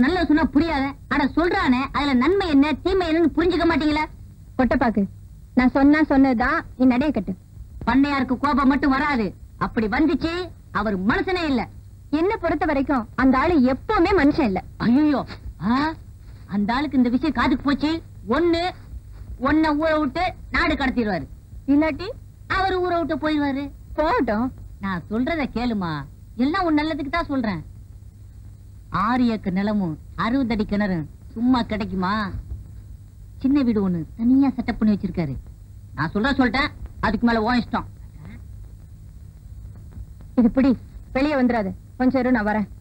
நல்ல சொன்னா புரியாத ஆனா சொல்றானே அதுல நன்மை என்ன தீமை என்னன்னு புரிஞ்சுக்க மாட்டீங்களா கொட்டப்பாக்கு நான் சொன்னா சொன்னதுதான் நீ நடைய கட்டு பண்ணையாருக்கு கோபம் மட்டும் வராது அப்படி வந்துச்சு அவர் மனுஷனே இல்ல என்ன பொறுத்த வரைக்கும் அந்த ஆளு எப்பவுமே மனுஷன் இல்ல ஐயோ அந்த ஆளுக்கு இந்த விஷயம் காதுக்கு போச்சு ஒண்ணு ஒன்ன ஊரை விட்டு நாடு கடத்திடுவாரு இல்லாட்டி அவர் ஊரை விட்டு போயிடுவாரு போகட்டும் நான் சொல்றத கேளுமா எல்லாம் உன் நல்லதுக்கு தான் சொல்றேன் ஆறு ஏக்கர் நிலமும் அறுபது அடி கிணறும் சும்மா கிடைக்குமா சின்ன வீடு ஒண்ணு தனியா செட்டப் பண்ணி வச்சிருக்காரு நான் சொல்ற சொல்லிட்டேன் அதுக்கு மேல உன் இஷ்டம் இது பிடி வெளியே வந்துடாது கொஞ்சம் இரு நான் வரேன்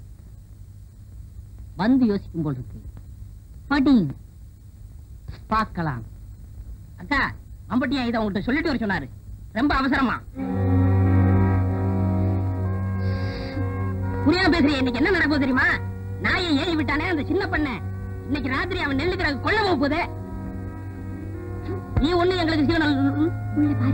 வந்து யோசிக்கும் போல் இருக்கு படி பார்க்கலாம் அக்கா அம்பட்டியா இதை உங்கள்கிட்ட சொல்லிட்டு வர சொன்னாரு ரொம்ப அவசரமா புரியாம பேசுறிய இன்னைக்கு என்ன நடக்கும் தெரியுமா நாயை ஏறி விட்டானே அந்த சின்ன பண்ண இன்னைக்கு ராத்திரி அவன் நெல்லுக்கிற கொல்ல போகுது நீ ஒண்ணு எங்களுக்கு சிவனல் உள்ள பாரு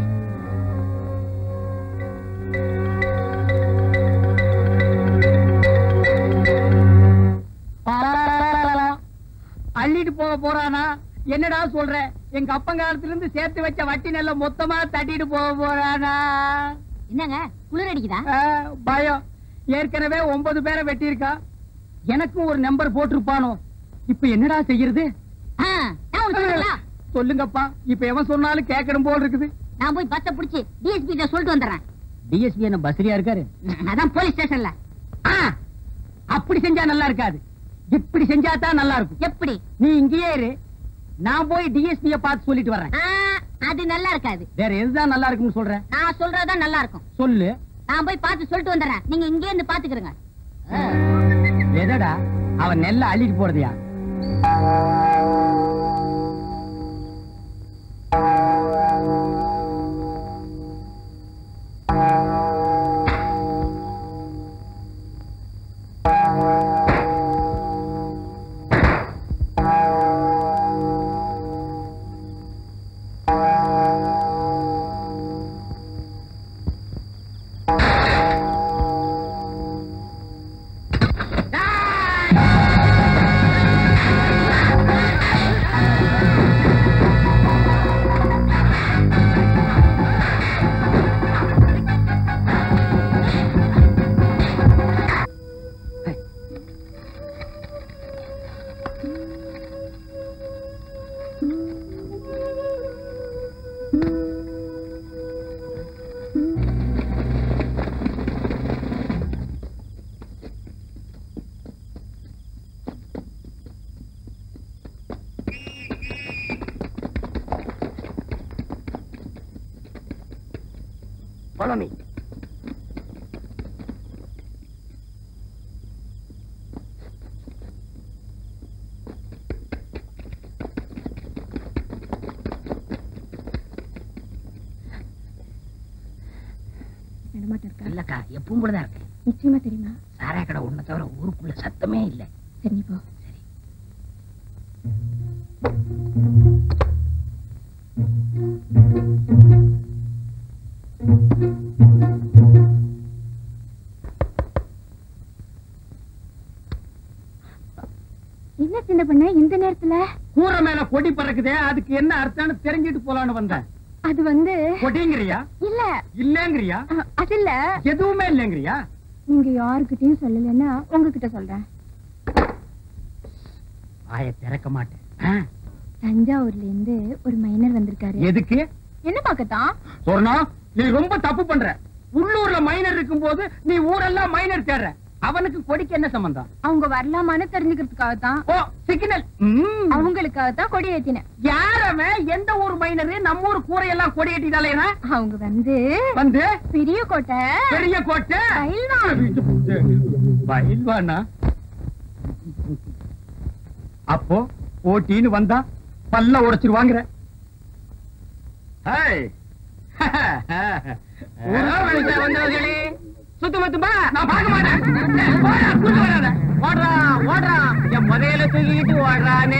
அள்ளிட்டு போக போறானா என்னடா சொல்ற எங்க அப்பங்காலத்துல இருந்து சேர்த்து வச்ச வட்டி நெல்ல மொத்தமா தட்டிட்டு போக போறானா என்னங்க குளிர் அடிக்குதா ஆ, பயம் ஏற்கனவே ஒன்பது பேரை வெட்டியிருக்கா எனக்கும் ஒரு நம்பர் போட்டிருப்பானோ இப்ப என்னடா செய்யறது ஆ, நான் ஒண்ணு சொல்லட்டா? சொல்லுங்கப்பா இப்ப எவன் சொன்னாலும் கேட்கணும் போல் இருக்குது நான் போய் பஸ்ஸ புடிச்சு டிஎஸ்பி கிட்ட சொல்லிட்டு வந்துடுறேன் டிஎஸ்பி என்ன பஸ்ரியா இருக்காரு அதான் போலீஸ் ஸ்டேஷன்ல ஆ, அப்படி செஞ்சா நல்லா இருக்காது இப்படி செஞ்சா தான் நல்லா இருக்கும் எப்படி நீ இங்கேயே இரு நான் போய் டிஎஸ்பிய பார்த்து சொல்லிட்டு வர்றேன் ஆ, அது நல்லா இருக்காது வேற எதுதான் நல்லா இருக்கும்னு சொல்ற நான் சொல்றதுதான் நல்லா இருக்கும் சொல்லு நான் போய் பார்த்து சொல்லிட்டு வந்துடுறேன் நீங்க இங்கே இருந்து பாத்துக்கிறங்க எதடா அவன் நெல்ல அள்ளிட்டு போறதையா Follow me. நடமாட்டம் இருக்கா இல்லக்கா எப்பவும் கூட தான் இருக்கு நிச்சயமா தெரியுமா சாராய கடை ஒண்ணு தவிர ஊருக்குள்ள சத்தமே இல்ல சரி நீ போ என்ன சின்ன பண்ண இந்த நேரத்துல கூரை மேல கொடி பறக்குதே அதுக்கு என்ன அர்த்தம்னு தெரிஞ்சிட்டு போலான்னு வந்தேன் அது வந்து கொடிங்கிறியா இல்ல இல்லங்கிறியா அஹ், அது இல்ல எதுவுமே இல்லங்கிறியா நீங்க யாருக்கிட்டயும் சொல்லலைன்னா உங்ககிட்ட சொல்றேன் வாய திறக்க மாட்டேன் ஆ, தஞ்சாவூர்ல இருந்து ஒரு மைனர் வந்திருக்காரு எதுக்கு என்ன பாக்கத்தான் சொன்னா நீ ரொம்ப தப்பு பண்ற உள்ளூர்ல மைனர் இருக்கும் போது நீ ஊரெல்லாம் மைனர் தேடுற அவனுக்கு கொடிக்கு என்ன சம்பந்தம் அவங்க வரலாமான்னு தெரிஞ்சுக்கிறதுக்காக தான் ஓ சிக்னல் அவங்களுக்காக தான் கொடி ஏத்தினேன் யாரவன் எந்த ஊர் மைனரு நம்ம ஊர் கூரையெல்லாம் கொடி கட்டிட்டாலேனா அவங்க வந்து வந்து பெரிய கோட்டை பெரிய கோட்டை பயில்வான். பயில்வானா அப்போ போட்டின்னு வந்தா பல்ல உடைச்சிருவாங்கிற சுத்து மத்துமா நான் பார்க்க மாட்டேன் போடா, கூட்டு வராத. ஓடுறா ஓடுறா என் முதல்ல தூக்கிட்டு ஓடுறானே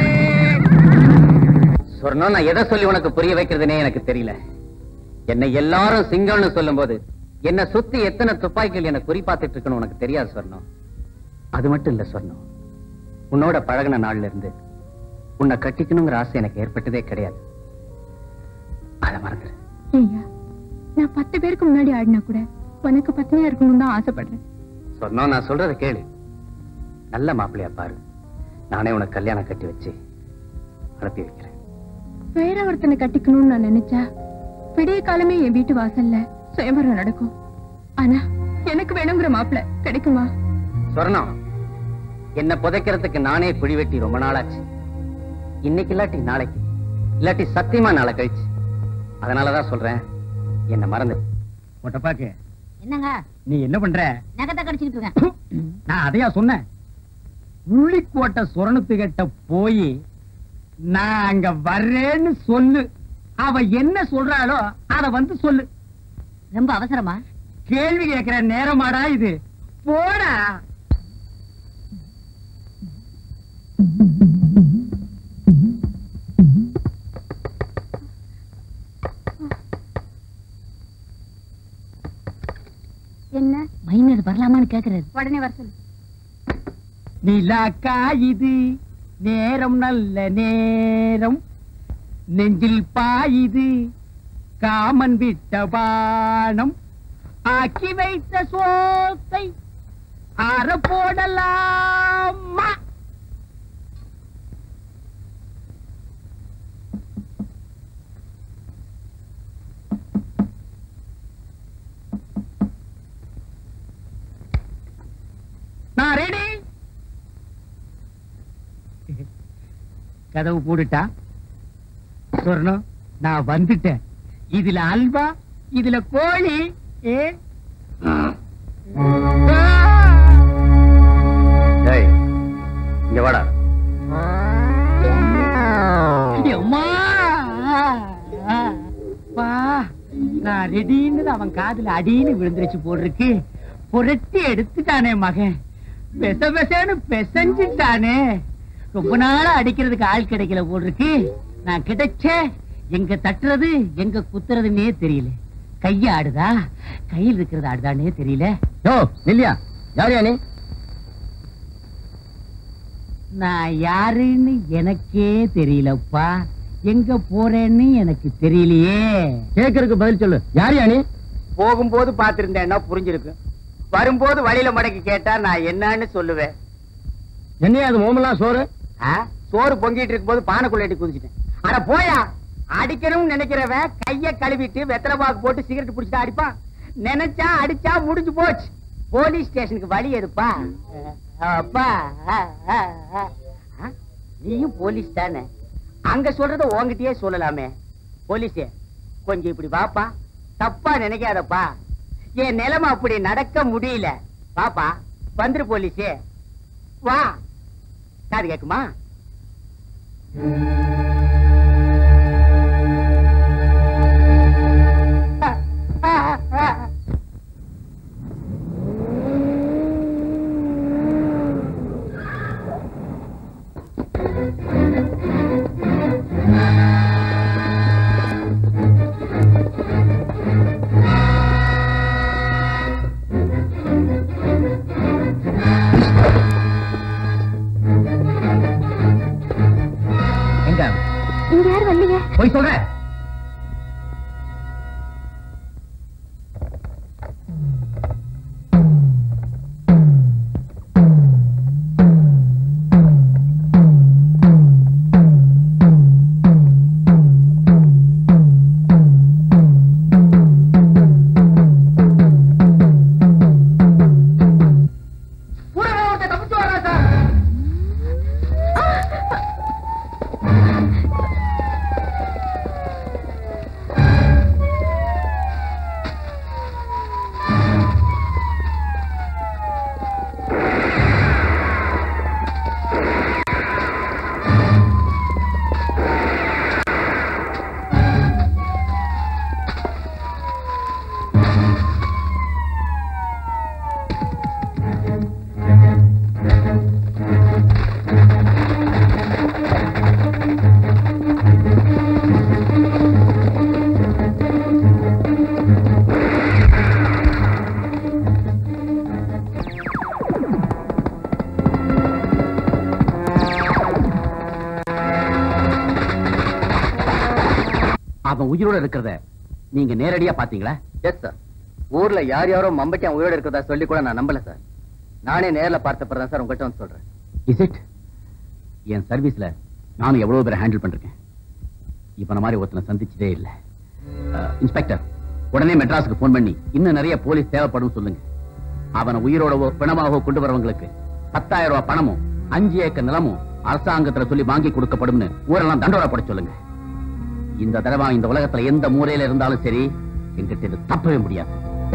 சொர்ணம் நான் எதை சொல்லி உனக்கு புரிய வைக்கிறதுனே எனக்கு தெரியல என்னை எல்லாரும் சிங்கம்னு சொல்லும்போது என்ன சுத்தி எத்தனை துப்பாக்கிகள் என்ன குறி பார்த்துட்டு இருக்குன்னு உனக்கு தெரியாது சொர்ணம் அது மட்டும் இல்ல சொர்ணம் உன்னோட பழகுன நாள்ல இருந்து உன்னை கட்டிக்கணுங்கிற ஆசை எனக்கு ஏற்பட்டதே கிடையாது அதை மறந்துரு ஐயா நான் பத்து பேருக்கு முன்னாடி ஆடினா கூட உனக்கு பத்தினியா இருக்கணும்னு தான் ஆசைப்படுறேன் சொன்னோம் நான் சொல்றத கேளு நல்ல மாப்பிள்ளையா பாரு நானே உனக்கு கல்யாணம் கட்டி வச்சு அனுப்பி வைக்கிறேன் வேற ஒருத்தனை கட்டிக்கணும்னு நான் நினைச்சா விடிய காலமே என் வீட்டு வாசல்ல சுயம்பரம் நடக்கும் ஆனா எனக்கு வேணுங்கிற மாப்பிள கிடைக்குமா சொர்ணம் என்ன புதைக்கிறதுக்கு நானே குழி வெட்டி ரொம்ப நாளாச்சு இன்னைக்கு இல்லாட்டி நாளைக்கு இல்லாட்டி சத்தியமா நாளை கழிச்சு அதனாலதான் சொல்றேன் என்ன மறந்து ஒட்டப்பாக்கு என்னங்க நீ என்ன பண்ற நகத்தை கடிச்சுக்கிட்டு இருக்கேன் நான் அதையா சொன்னேன் உள்ளிக்கோட்டை சுரணத்துக்கிட்ட போய் நான் அங்க வர்றேன்னு சொல்லு அவ என்ன சொல்றாளோ அத வந்து சொல்லு ரொம்ப அவசரமா கேள்வி கேட்கிற நேரமாடா இது போடா என்ன மைனர் வரலாமான்னு கேக்குறாரு உடனே வர சொல்லு நிலாக்கா இது நேரம் நல்ல நேரம் நெஞ்சில் பாயுது காமன் விட்ட பானம் ஆக்கி வைத்த சோத்தை அற போடலாமா நான் ரெடி கதவு போட்டுட்டா சொர்ணம் நான் வந்துட்டேன் இதுல அல்வா இதுல கோழி ஏ டேய், இங்க வாடா அம்மா பா நான் ரெடின்னு அவன் காதுல அடின்னு விழுந்துருச்சு போட்டிருக்கு புரட்டி எடுத்துட்டானே மகன் பெச பெசன்னு பெசஞ்சிட்டானே ரொம்ப நாளா அடிக்கிறதுக்கு ஆள் கிடைக்கல போட்டிருக்கு நான் கிடைச்சே எங்க தட்டுறது எங்க குத்துறதுன்னே தெரியல கைய ஆடுதா கையில் இருக்கிறது ஆடுதானே தெரியல யோ நில்லியா யார் நீ நான் யாருன்னு எனக்கே தெரியலப்பா எங்க போறேன்னு எனக்கு தெரியலையே கேக்குறதுக்கு பதில் சொல்லு யார் நீ போகும்போது பாத்திருந்தேன்னா புரிஞ்சிருக்கு வரும்போது வழியில மடக்கி கேட்டா நான் என்னன்னு சொல்லுவேன் என்னையா அது மோமெல்லாம் சோறு ஆ? சோறு பொங்கிட்டு இருக்கும்போது பானைக்குள்ள எட்டி குதிச்சிட்டேன் அட போயா அடிக்கணும்னு நினைக்கிறவன் கைய கழுவிட்டு வெத்தலை பாக்கு போட்டு சிகரெட் புடிச்சிட்டு அடிப்பான் நினைச்சா அடிச்சா முடிஞ்சு போச்சு போலீஸ் ஸ்டேஷனுக்கு வழி எதுப்பா அப்பா ஆ, ஆ, ஆ. ஆ? நீயும் போலீஸ் தானே அங்க சொல்றத உன்கிட்டயே சொல்லலாமே போலீஸே கொஞ்சம் இப்படி வாப்பா தப்பா நினைக்காதப்பா என் நிலைமை அப்படி நடக்க முடியல வாப்பா வந்துரு போலீஸே வா காது கேக்குமா எங்க இங்க யாரும் வரலையே போய் சொல்ற அவன் உயிரோட இருக்கிறத நீங்க நேரடியா பாத்தீங்களா எஸ் சார் ஊர்ல யார் யாரோ மம்பட்டியான் உயிரோட இருக்கிறதா சொல்லி கூட நான் நம்பல சார் நானே நேர்ல பார்த்தப்பறதான் சார் உங்ககிட்ட வந்து சொல்றேன் இஸ் இட் என் சர்வீஸ்ல நானும் எவ்வளவு பேரை ஹேண்டில் பண்ணிருக்கேன் இப்ப நான் மாதிரி ஒருத்தனை சந்திச்சதே இல்ல அஹ், இன்ஸ்பெக்டர் உடனே மெட்ராஸுக்கு போன் பண்ணி இன்னும் நிறைய போலீஸ் தேவைப்படும் சொல்லுங்க அவனை உயிரோடவோ பிணமாகவோ கொண்டு வரவங்களுக்கு பத்தாயிரம் ரூபாய் பணமும் அஞ்சு ஏக்கர் நிலமும் அரசாங்கத்துல சொல்லி வாங்கி கொடுக்கப்படும்னு ஊரெல்லாம் தண்டோட போட சொல்லுங்க இந்த தடவை இந்த உலகத்துல எந்த மூலையில இருந்தாலும் சரி எங்கிட்ட இது தப்பவே முடியாது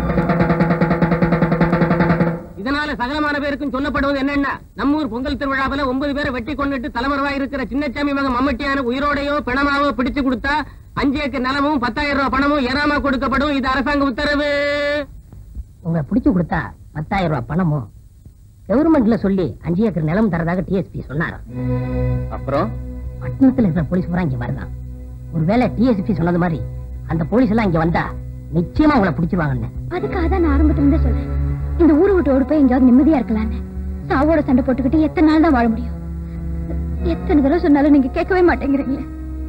இதனால சகலமான பேருக்கும் சொல்லப்படுவது என்னன்னா நம்ம ஊர் பொங்கல் திருவிழாவில் ஒன்பது பேரை வெட்டி கொண்டுட்டு தலைமறைவா இருக்கிற சின்னச்சாமி மகன் மம்மட்டியான உயிரோடையோ பிணமாவோ பிடிச்சு கொடுத்தா அஞ்சு ஏக்கர் நிலமும் பத்தாயிரம் ரூபாய் பணமும் ஏறாம கொடுக்கப்படும் இது அரசாங்க உத்தரவு உங்களை பிடிச்சு கொடுத்தா பத்தாயிரம் ரூபாய் பணமும் கவர்மெண்ட்ல சொல்லி அஞ்சு ஏக்கர் நிலம் தரதாக டிஎஸ்பி சொன்னாராம் அப்புறம் பட்டணத்துல இருக்கிற போலீஸ் பூரா இங்க வருதான் ஒருவேளை டிஎஸ்பி சொன்னது மாதிரி அந்த போலீஸ் எல்லாம் இங்க வந்தா நிச்சயமா உங்களை பிடிச்சிருவாங்கன்னு அதுக்காக தான் நான் ஆரம்பத்துல இருந்தே சொல்றேன் இந்த ஊரு விட்டு ஓடி போய் எங்கேயாவது நிம்மதியா இருக்கலாம்னு சாவோட சண்டை போட்டுக்கிட்டு எத்தனை நாள் தான் வாழ முடியும் எத்தனை தடவை சொன்னாலும் நீங்க கேட்கவே மாட்டேங்கிறீங்களே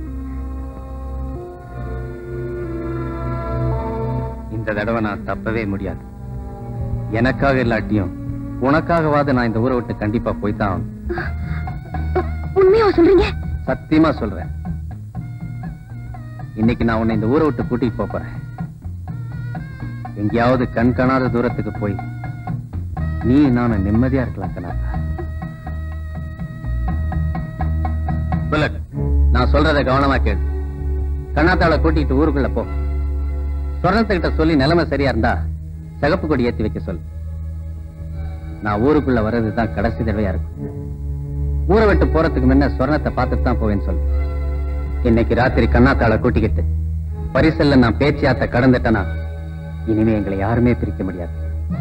இந்த தடவை நான் தப்பவே முடியாது எனக்காக இல்லாட்டியும் உனக்காகவாது நான் இந்த ஊரை விட்டு கண்டிப்பா போய்தான் ஆகணும். உண்மையா சொல்றீங்க சத்தியமா சொல்றேன் இன்னைக்கு நான் உன்னை இந்த ஊரை விட்டு கூட்டிட்டு போப் போறேன் எங்கேயாவது கண் காணாத தூரத்துக்கு போய் நீ நானும் நிம்மதியா இருக்கலாம் கனாக்கா புல்லட் நான் சொல்றத கவனமா கேளு கண்ணாத்தாள கூட்டிட்டு ஊருக்குள்ள போ சொர்ணத்துக்கிட்ட சொல்லி நிலைமை சரியா இருந்தா சிகப்பு கொடி ஏத்தி வைக்க சொல்லு நான் ஊருக்குள்ள வர்றதுதான் கடைசி தடவையா இருக்கும் ஊரை விட்டு போறதுக்கு முன்ன சொர்ணத்தை பார்த்துட்டு தான் போவேன்னு சொல்லு இன்னைக்கு ராத்திரி கண்ணாத்தாள கூட்டிக்கிட்டு பரிசல்ல நான் பேச்சியாத்த கடந்துட்டேனா இனிமே எங்களை யாருமே பிரிக்க முடியாது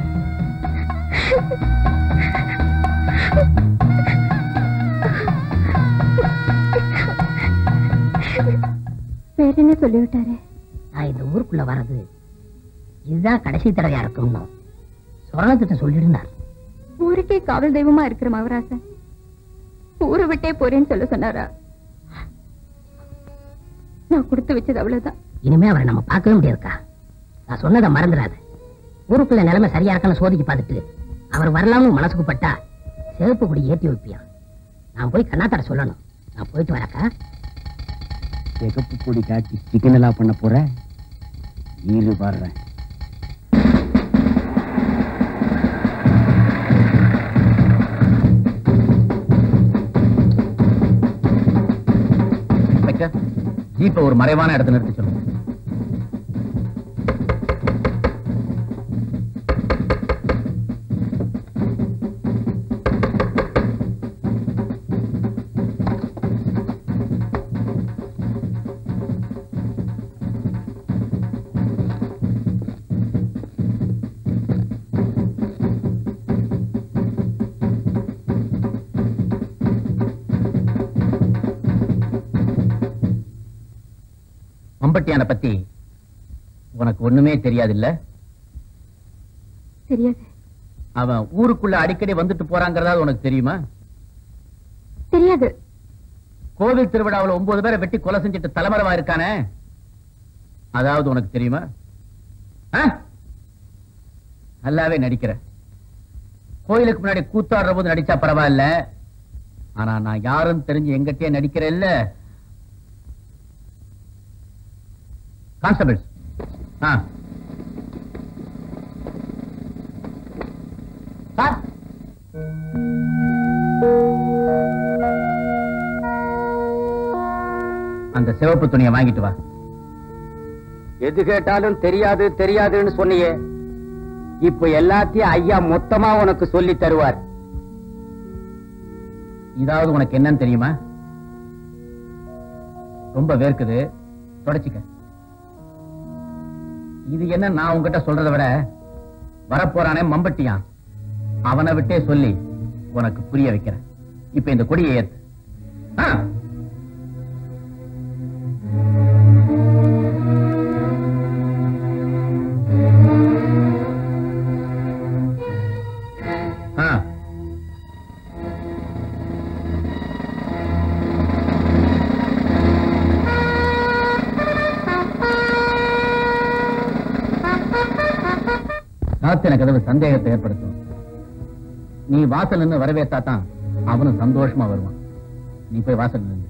வேற என்ன சொல்லிவிட்டாரு நான் இந்த ஊருக்குள்ள வர்றது இதுதான் கடைசி தடவையா இருக்கும்னு சொரணத்திட்ட சொல்லியிருந்தார் ஊருக்கே காவல் தெய்வமா இருக்கிற மகராசன் ஊரை விட்டே போறேன்னு சொல்ல சொன்னாரா நான் கொடுத்து வச்சது அவ்வளவுதான் இனிமே அவரை நம்ம பார்க்கவே முடியாதுக்கா நான் சொன்னதை மறந்துடாத ஊருக்குள்ள நிலைமை சரியா இருக்கான்னு சோதிச்சு பார்த்துட்டு அவர் வரலாம்னு மனசுக்கு பட்டா சிவப்பு கொடி ஏத்தி வைப்பியான் நான் போய் கண்ணாத்தார சொல்லணும் நான் போயிட்டு வரக்கா சிகப்பு கொடி காட்டி சிக்கனலா பண்ண போற ஈடு பாடுறேன் இன்ஸ்பெக்டர் ஜீப்பை ஒரு மறைவான இடத்துல நிறுத்தி சொல்லுங்க மம்பட்டியான பத்தி உனக்கு ஒண்ணுமே தெரியாது இல்ல தெரியாது அவன் ஊருக்குள்ள அடிக்கடி வந்துட்டு போறாங்கிறதாவது உனக்கு தெரியுமா தெரியாது கோவில் திருவிழாவுல ஒன்பது பேரை வெட்டி கொலை செஞ்சுட்டு தலைமறைவா இருக்கானே அதாவது உனக்கு தெரியுமா ஆ? நல்லாவே நடிக்கிற கோயிலுக்கு முன்னாடி கூத்தாடுற போது நடிச்சா பரவாயில்ல ஆனா நான் யாரும் தெரிஞ்சு எங்கிட்டே நடிக்கிறேன் இல்ல கான்ஸ்டபிள்ஸ் ஆ சார் அந்த சிவப்பு துணியை வாங்கிட்டு வா எது கேட்டாலும் தெரியாது தெரியாதுன்னு சொன்னியே இப்ப எல்லாத்தையும் ஐயா மொத்தமா உனக்கு சொல்லி தருவார் இதாவது உனக்கு என்னன்னு தெரியுமா ரொம்ப வேர்க்குது தொடச்சிக்க இது என்ன நான் உன்கிட்ட சொல்றதை விட வரப்போறானே மம்பட்டியான் அவனை விட்டே சொல்லி உனக்கு புரிய வைக்கிறேன் இப்ப இந்த கொடியை ஏத்து ஆ. ஆ சாத்தின கதவு சந்தேகத்தை ஏற்படுத்தும் நீ வாசல் நின்று வரவேற்றா தான் அவனும் சந்தோஷமா வருவான் நீ போய் வாசல் நின்று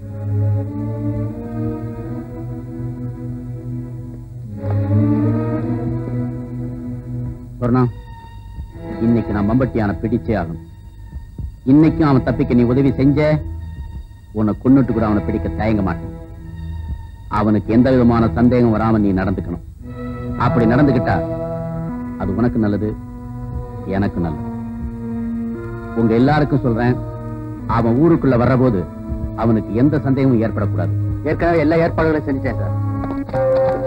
சொர்ணா இன்னைக்கு நான் மம்பட்டியான பிடிச்சே ஆகணும் இன்னைக்கும் அவன் தப்பிக்க நீ உதவி செஞ்ச உன்னை கொன்னுட்டு கூட அவனை பிடிக்க தயங்க மாட்டேன் அவனுக்கு எந்த விதமான சந்தேகம் வராம நீ நடந்துக்கணும் அப்படி நடந்துகிட்டா அது உனக்கு நல்லது எனக்கு நல்லது உங்க எல்லாருக்கும் சொல்றேன் அவன் ஊருக்குள்ள வர்றபோது அவனுக்கு எந்த சந்தேகமும் ஏற்படக்கூடாது ஏற்கனவே எல்லா ஏற்பாடுகளையும் செஞ்சுட்டேன் சார்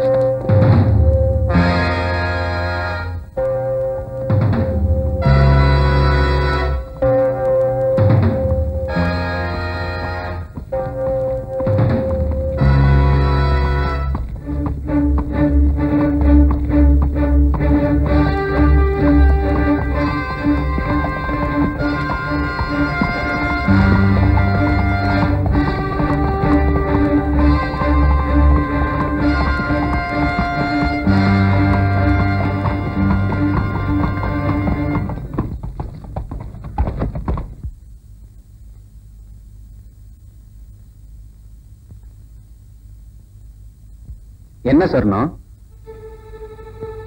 என்ன சொர்ணம்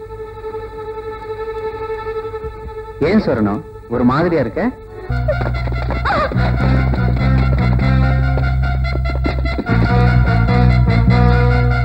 ஏன் சொர்ணம் ஒரு மாதிரியா இருக்க